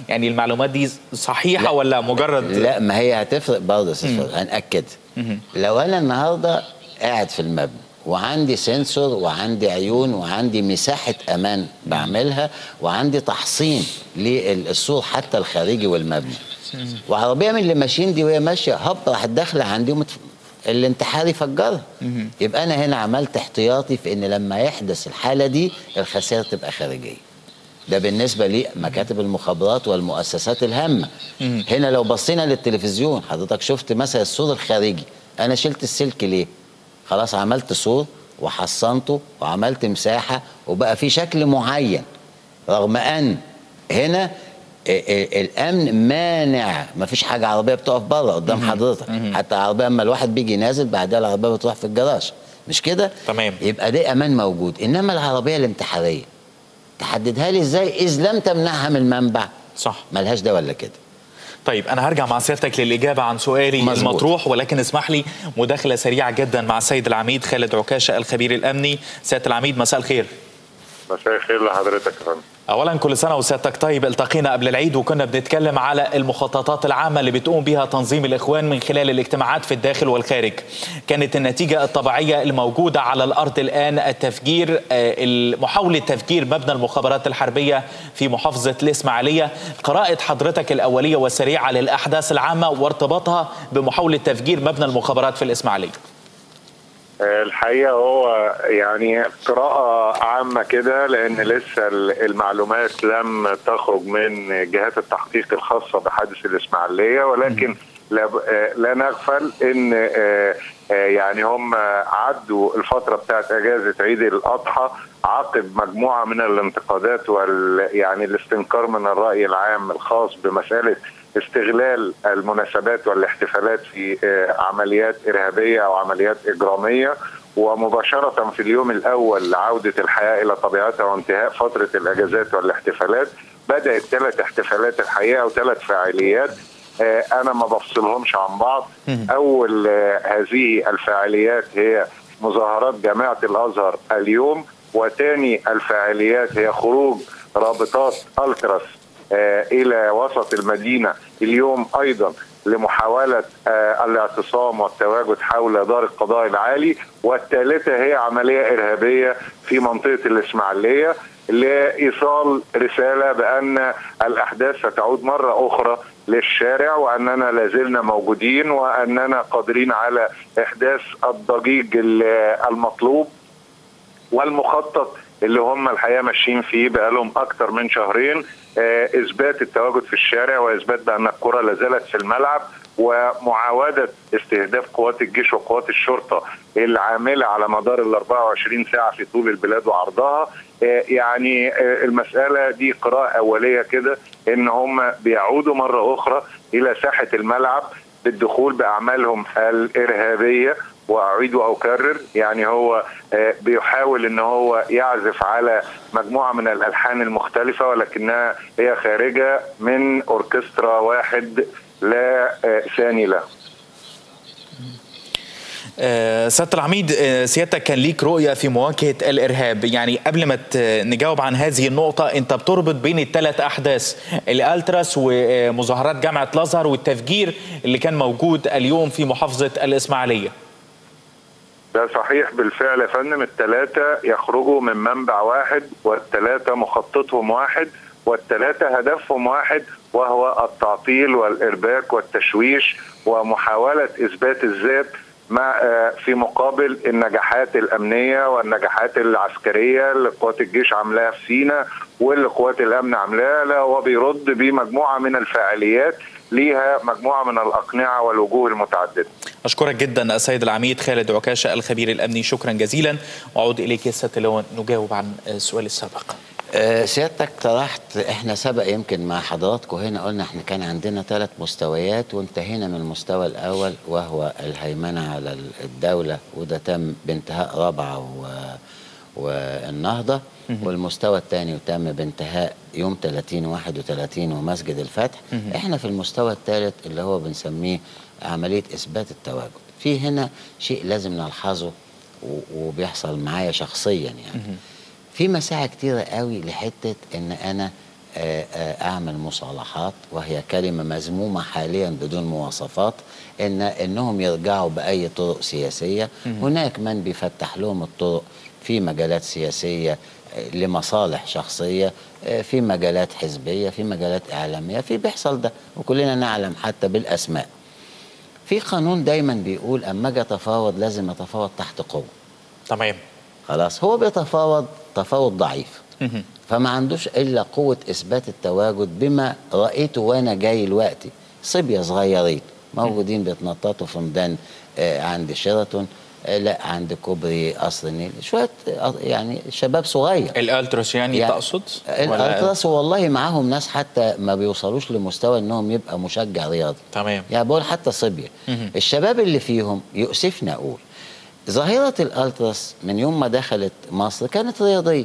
يعني المعلومات دي صحيحه لا. ولا مجرد لا ما هي هتفرق برضه يا استاذ فضل، هنأكد لو انا النهارده قاعد في المبنى وعندي سنسور وعندي عيون وعندي مساحة أمان بعملها وعندي تحصين للسور حتى الخارجي والمبني وعربية من اللي ماشيين دي وهي ماشية هوب راحت داخلة عندي ومتف... الانتحاري فجرها يبقى أنا هنا عملت احتياطي في إن لما يحدث الحالة دي الخسائر تبقى خارجية ده بالنسبة لمكاتب المخابرات والمؤسسات الهامة هنا لو بصينا للتلفزيون حضرتك شفت مثلا السور الخارجي أنا شلت السلك ليه خلاص عملت سور وحصنته وعملت مساحة وبقى في شكل معين رغم أن هنا ال- ال- الامن مانع ما فيش حاجه عربيه بتقف بره قدام حضرتك حتى العربيه اما الواحد بيجي نازل بعدها العربيه بتروح في الجراج مش كده تمام. يبقى ده امان موجود انما العربيه الانتحاريه تحددها لي ازاي اذ لم تمنعها من المنبع صح ملهاش ده ولا كده طيب انا هرجع مع سيادتك للاجابه عن سؤالي مظبوط. المطروح ولكن اسمح لي مداخله سريعه جدا مع السيد العميد خالد عكاشه الخبير الامني سياده العميد مساء الخير مساء الخير لحضرتك يا فندم اولا كل سنه وسيادتك طيب التقينا قبل العيد وكنا بنتكلم على المخططات العامه اللي بتقوم بها تنظيم الاخوان من خلال الاجتماعات في الداخل والخارج كانت النتيجه الطبيعيه الموجوده على الارض الان التفجير آه، محاوله تفجير مبنى المخابرات الحربيه في محافظه الاسماعيليه قراءه حضرتك الاوليه والسريعه للاحداث العامه وارتباطها بمحاوله تفجير مبنى المخابرات في الاسماعيليه آه، الحقيقه هو يعني قراءه عامه كده لان لسه ال- المعلومات لم تخرج من جهات التحقيق الخاصه بحادث الاسماعيليه ولكن لا, ب- آه، لا نغفل ان آه، آه، يعني هم عدوا الفتره بتاعت اجازه عيد الاضحى عقب مجموعه من الانتقادات وال يعني الاستنكار من الراي العام الخاص بمساله استغلال المناسبات والاحتفالات في آه، عمليات ارهابيه او عمليات اجراميه ومباشره في اليوم الاول لعوده الحياه الى طبيعتها وانتهاء فتره الاجازات والاحتفالات بدات ثلاث احتفالات الحقيقه وثلاث فعاليات آه، انا ما بفصلهمش عن بعض اول آه، هذه الفعاليات هي مظاهرات جامعه الازهر اليوم وثاني الفعاليات هي خروج رابطات التراس آه، الى وسط المدينه اليوم ايضا لمحاوله آه، الاعتصام والتواجد حول دار القضاء العالي والثالثه هي عمليه ارهابيه في منطقه الاسماعيليه لايصال رساله بان الاحداث ستعود مره اخرى للشارع واننا لازلنا موجودين واننا قادرين على احداث الضجيج ال- المطلوب والمخطط اللي هم الحقيقه ماشيين فيه بقالهم اكتر من شهرين آه، اثبات التواجد في الشارع واثبات بان الكره لا زالت في الملعب ومعاوده استهداف قوات الجيش وقوات الشرطه العامله على مدار ال 24 ساعه في طول البلاد وعرضها آه، يعني آه، المساله دي قراءه اوليه كده ان هم بيعودوا مره اخرى الى ساحه الملعب بالدخول باعمالهم الارهابيه واعيد واكرر يعني هو آه، بيحاول ان هو يعزف على مجموعه من الالحان المختلفه ولكنها هي خارجه من اوركسترا واحد لا آه، ثاني له آه، سيادة العميد آه، سيادتك كان ليك رؤية في مواجهة الإرهاب يعني قبل ما ت- نجاوب عن هذه النقطة أنت بتربط بين الثلاث أحداث الألتراس ومظاهرات جامعة الأزهر والتفجير اللي كان موجود اليوم في محافظة الإسماعيلية ده صحيح بالفعل يا فندم الثلاثة يخرجوا من منبع واحد والثلاثة مخططهم واحد والثلاثة هدفهم واحد وهو التعطيل والإرباك والتشويش ومحاولة إثبات الذات مع آه، في مقابل النجاحات الأمنية والنجاحات العسكرية اللي قوات الجيش عاملاها في سيناء واللي قوات الأمن عاملاها لا هو بيرد بمجموعة من الفعاليات ليها مجموعة من الأقنعة والوجوه المتعددة أشكرك جدا السيد العميد خالد عكاشة الخبير الأمني شكرا جزيلا وأعود إليك يا سيادة اللواء نجاوب عن السؤال السابق آه، سيادتك طرحت احنا سبق يمكن مع حضراتكم هنا قلنا احنا كان عندنا ثلاث مستويات وانتهينا من المستوى الاول وهو الهيمنه على الدوله وده تم بانتهاء رابعه و والنهضه والمستوى الثاني تم بانتهاء يوم 30 31 ومسجد الفتح احنا في المستوى الثالث اللي هو بنسميه عمليه اثبات التواجد في هنا شيء لازم نلحظه و- وبيحصل معايا شخصيا يعني في مساحه كتيره قوي لحته ان انا آه، آه، اعمل مصالحات وهي كلمه مذمومه حاليا بدون مواصفات ان انهم يرجعوا باي طرق سياسيه هناك من بيفتح لهم الطرق في مجالات سياسيه آه، لمصالح شخصيه آه، في مجالات حزبيه في مجالات اعلاميه في بيحصل ده وكلنا نعلم حتى بالاسماء في قانون دايما بيقول اما اجي اتفاوض لازم اتفاوض تحت قوه تمام خلاص هو بيتفاوض تفاوض ضعيف فما عندوش الا قوه اثبات التواجد بما رايته وانا جاي دلوقتي صبيه صغيرين موجودين بيتنططوا في ميدان آه، عند شيراتون آه، لا عند كوبري قصر النيل شويه آه، يعني شباب صغير الالتراس يعني, يعني تقصد ولا- الالتراس والله معاهم ناس حتى ما بيوصلوش لمستوى انهم يبقى مشجع رياضي تمام يعني بقول حتى صبية الشباب اللي فيهم يؤسفني اقول ظاهرة الالتراس من يوم ما دخلت مصر كانت رياضية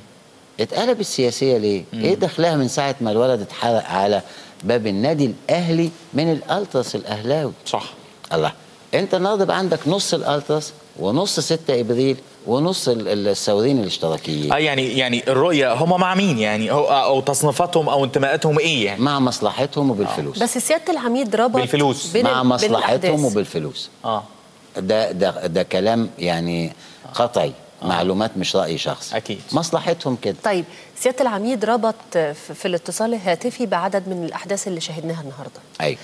اتقلبت سياسية ليه؟ ايه دخلها من ساعة ما الولد اتحرق على باب النادي الاهلي من الالتراس الاهلاوي صح الله انت النهارده بقى عندك نص الالتراس ونص 6 ابريل ونص ال- ال- الثوريين الاشتراكيين اه يعني يعني الرؤيه هم مع مين يعني هو او تصنيفاتهم او انتماءاتهم ايه يعني مع مصلحتهم وبالفلوس بس سياده العميد ربط بالفلوس. بين مع ال- بين مصلحتهم الأحداث. وبالفلوس اه ده ده ده كلام يعني قطعي معلومات مش رأي شخصي أكيد. مصلحتهم كده طيب سياده العميد ربط في في الاتصال الهاتفي بعدد من الاحداث اللي شاهدناها النهارده ايوه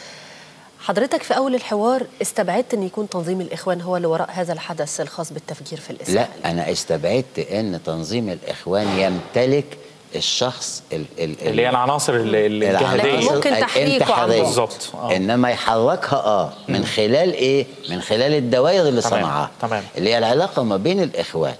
حضرتك في اول الحوار استبعدت ان يكون تنظيم الاخوان هو اللي وراء هذا الحدث الخاص بالتفجير في لا الاسلام انا استبعدت ان تنظيم الاخوان يمتلك الشخص ال ال اللي هي العناصر ال- ال- العناصر الجهاديه ممكن تحريكه الانتحارية. عنده. بالظبط آه. انما يحركها اه من خلال ايه من خلال الدوائر اللي تمام، صنعها تمام. اللي هي العلاقه ما بين الاخوان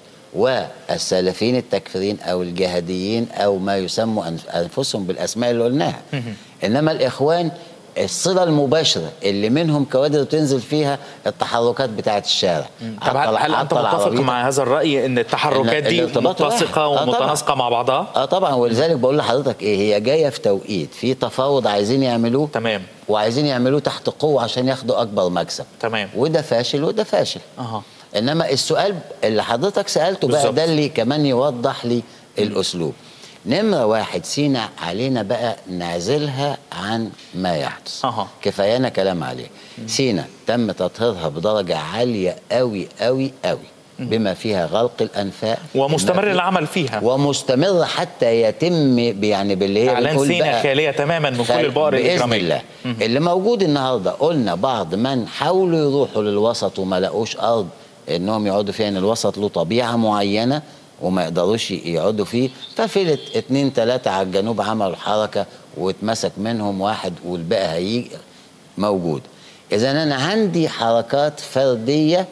والسلفيين التكفيرين او الجهاديين او ما يسموا أنف- انفسهم بالاسماء اللي قلناها انما الاخوان الصله المباشره اللي منهم كوادر تنزل فيها التحركات بتاعه الشارع طب هل, هل انت عطل متفق عربيتك. مع هذا الراي ان التحركات إن دي الارتباط واحد. متسقه آه طبعاً. ومتناسقه مع بعضها اه طبعا ولذلك بقول لحضرتك ايه هي جايه في توقيت في تفاوض عايزين يعملوه تمام. وعايزين يعملوه تحت قوه عشان ياخدوا اكبر مكسب تمام. وده فاشل وده فاشل اها انما السؤال اللي حضرتك سالته بقى بالظبط. ده اللي كمان يوضح لي الاسلوب نمره واحد سينا علينا بقى نعزلها عن ما يحدث أها. كفايانا كلام عليه سينا تم تطهيرها بدرجه عاليه قوي قوي قوي بما فيها غلق الانفاق ومستمر بما فيه- العمل فيها ومستمر حتى يتم يعني باللي هي اعلان بنقول سينا بقى خاليه تماما من كل خال- البؤر باذن الاجراميه الله اللي موجود النهارده قلنا بعض من حاولوا يروحوا للوسط وما لقوش ارض انهم يقعدوا فيها ان الوسط له طبيعه معينه وما يقدروش يقعدوا فيه ففلت اتنين تلاته على الجنوب عملوا حركه واتمسك منهم واحد والباقي هيجي موجود اذا انا عندي حركات فرديه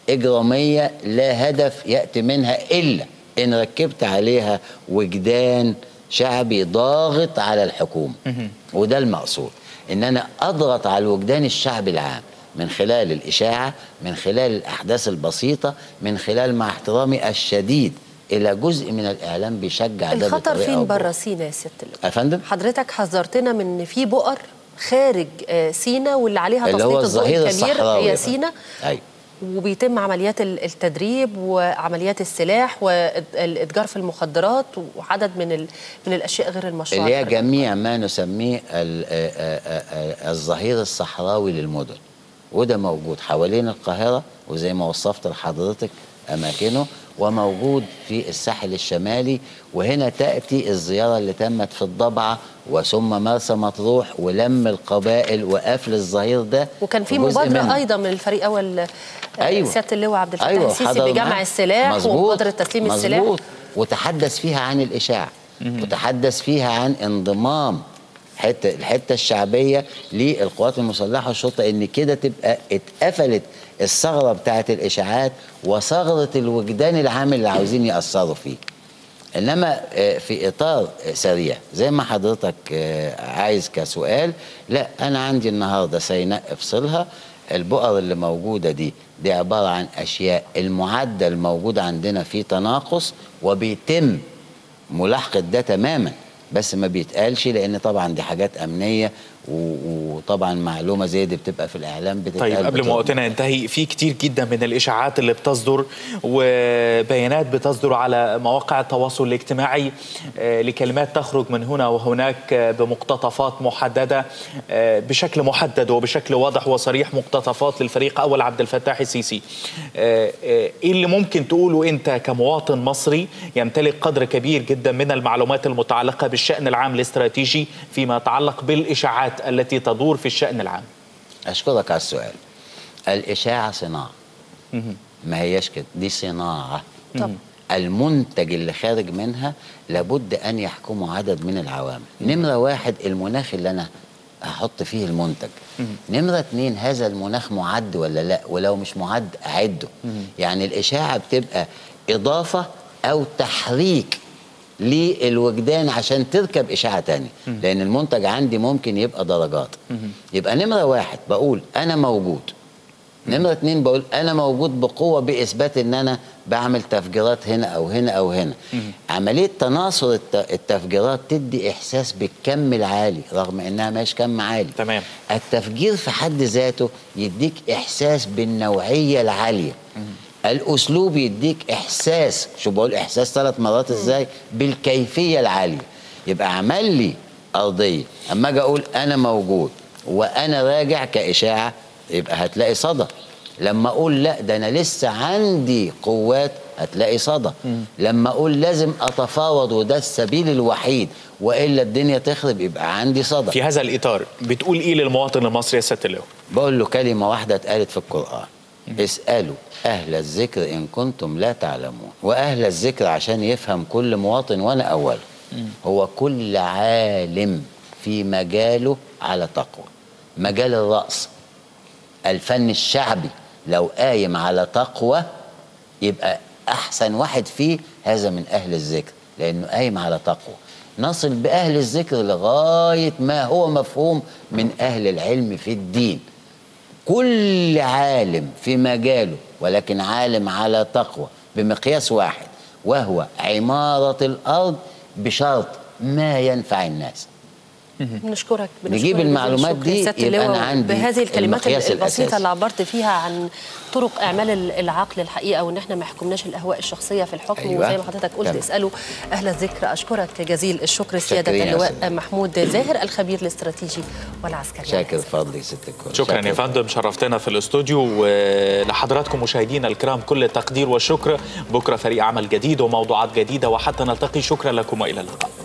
اجراميه لا هدف ياتي منها الا ان ركبت عليها وجدان شعبي ضاغط على الحكومه وده المقصود ان انا اضغط على الوجدان الشعبي العام من خلال الاشاعه من خلال الاحداث البسيطه من خلال مع احترامي الشديد الى جزء من الاعلام بيشجع ده الخطر بطريقة فين أو بره بأخرى. سينا يا سياده اللواء يا فندم حضرتك حذرتنا من ان في بؤر خارج آه، سينا واللي عليها اللي هو تسليط الضوء الظهير الكبير الصحراوي يا هي فندم. سينا ايوه وبيتم عمليات ال- التدريب وعمليات السلاح والاتجار في المخدرات وعدد من ال- من الاشياء غير المشروعه اللي هي الحربية. جميع ما نسميه ال- آه، آه، آه، الظهير الصحراوي للمدن وده موجود حوالين القاهرة وزي ما وصفت لحضرتك أماكنه وموجود في الساحل الشمالي وهنا تأتي الزيارة اللي تمت في الضبعة وثم مرسى مطروح ولم القبائل وقفل الظهير ده وكان في جزء مبادره منه. ايضا من الفريق اول آه، أيوة. سياده اللواء عبد الفتاح أيوة السيسي حضر بجمع معاه. السلاح مظبوط. ومبادره تسليم السلاح مظبوط وتحدث فيها عن الإشاعة وتحدث فيها عن انضمام حته الحته الشعبيه للقوات المسلحه والشرطه ان كده تبقى اتقفلت الثغره بتاعه الاشاعات وثغره الوجدان العام اللي عاوزين ياثروا فيه. انما آه، في اطار آه، سريع زي ما حضرتك آه، عايز كسؤال لا انا عندي النهارده سيناء افصلها البؤر اللي موجوده دي دي عباره عن اشياء المعدل موجود عندنا في تناقص وبيتم ملاحقه ده تماما بس ما بيتقالش لان طبعا دي حاجات امنيه و- وطبعا معلومه زي دي بتبقى في الاعلام بتتقال طيب قبل ما بطرق- وقتنا ينتهي في كتير جدا من الاشاعات اللي بتصدر وبيانات بتصدر على مواقع التواصل الاجتماعي آه، لكلمات تخرج من هنا وهناك آه، بمقتطفات محدده آه، بشكل محدد وبشكل واضح وصريح مقتطفات للفريق اول عبد الفتاح السيسي آه، آه، ايه اللي ممكن تقوله انت كمواطن مصري يمتلك قدر كبير جدا من المعلومات المتعلقه بالشان العام الاستراتيجي فيما يتعلق بالاشاعات التي تدور في الشان العام اشكرك على السؤال الاشاعه صناعه ما هياش كده دي صناعه طب المنتج اللي خارج منها لابد ان يحكمه عدد من العوامل نمره واحد المناخ اللي انا هحط فيه المنتج نمرة اتنين هذا المناخ معد ولا لا ولو مش معد أعده يعني الإشاعة بتبقى إضافة أو تحريك للوجدان عشان تركب إشاعة تانية لأن المنتج عندي ممكن يبقى درجات يبقى نمرة واحد بقول أنا موجود نمرة اتنين بقول أنا موجود بقوة بإثبات إن أنا بعمل تفجيرات هنا أو هنا أو هنا عملية تناصر الت- التفجيرات تدي إحساس بالكم العالي رغم إنها مش كم عالي تمام. التفجير في حد ذاته يديك إحساس بالنوعية العالية الأسلوب يديك إحساس شو بقول إحساس ثلاث مرات إزاي بالكيفية العالية يبقى عمل لي أرضية أما أجي أقول أنا موجود وأنا راجع كإشاعة يبقى هتلاقي صدى لما اقول لا ده انا لسه عندي قوات هتلاقي صدى لما اقول لازم اتفاوض وده السبيل الوحيد والا الدنيا تخرب يبقى عندي صدى في هذا الاطار بتقول ايه للمواطن المصري يا سياده اللواء بقول له كلمه واحده اتقالت في القران اسالوا اهل الذكر ان كنتم لا تعلمون واهل الذكر عشان يفهم كل مواطن وانا اوله هو كل عالم في مجاله على تقوى مجال الرأس الفن الشعبي لو قايم على تقوى يبقى احسن واحد فيه هذا من اهل الذكر لانه قايم على تقوى نصل باهل الذكر لغايه ما هو مفهوم من اهل العلم في الدين كل عالم في مجاله ولكن عالم على تقوى بمقياس واحد وهو عماره الارض بشرط ما ينفع الناس بنشكرك بنشكرك نجيب جزيل المعلومات الشكر دي يا سيادة يبقى اللواء أنا عندي بهذه الكلمات المقياس البسيطه الأساسي. اللي عبرت فيها عن طرق اعمال ال- العقل الحقيقه وان احنا ما حكمناش الاهواء الشخصيه في الحكم أيوة. وزي ما حضرتك قلت تمام. اسالوا اهل الذكر اشكرك جزيل الشكر سياده شاكرين يا اللواء أستاذ. محمود زاهر الخبير الاستراتيجي والعسكري شاكر فضلي ست الكل شكرا يا شاكر. فندم شرفتنا في الاستوديو ولحضراتكم مشاهدينا الكرام كل التقدير والشكر بكره فريق عمل جديد وموضوعات جديده وحتى نلتقي شكرا لكم والى اللقاء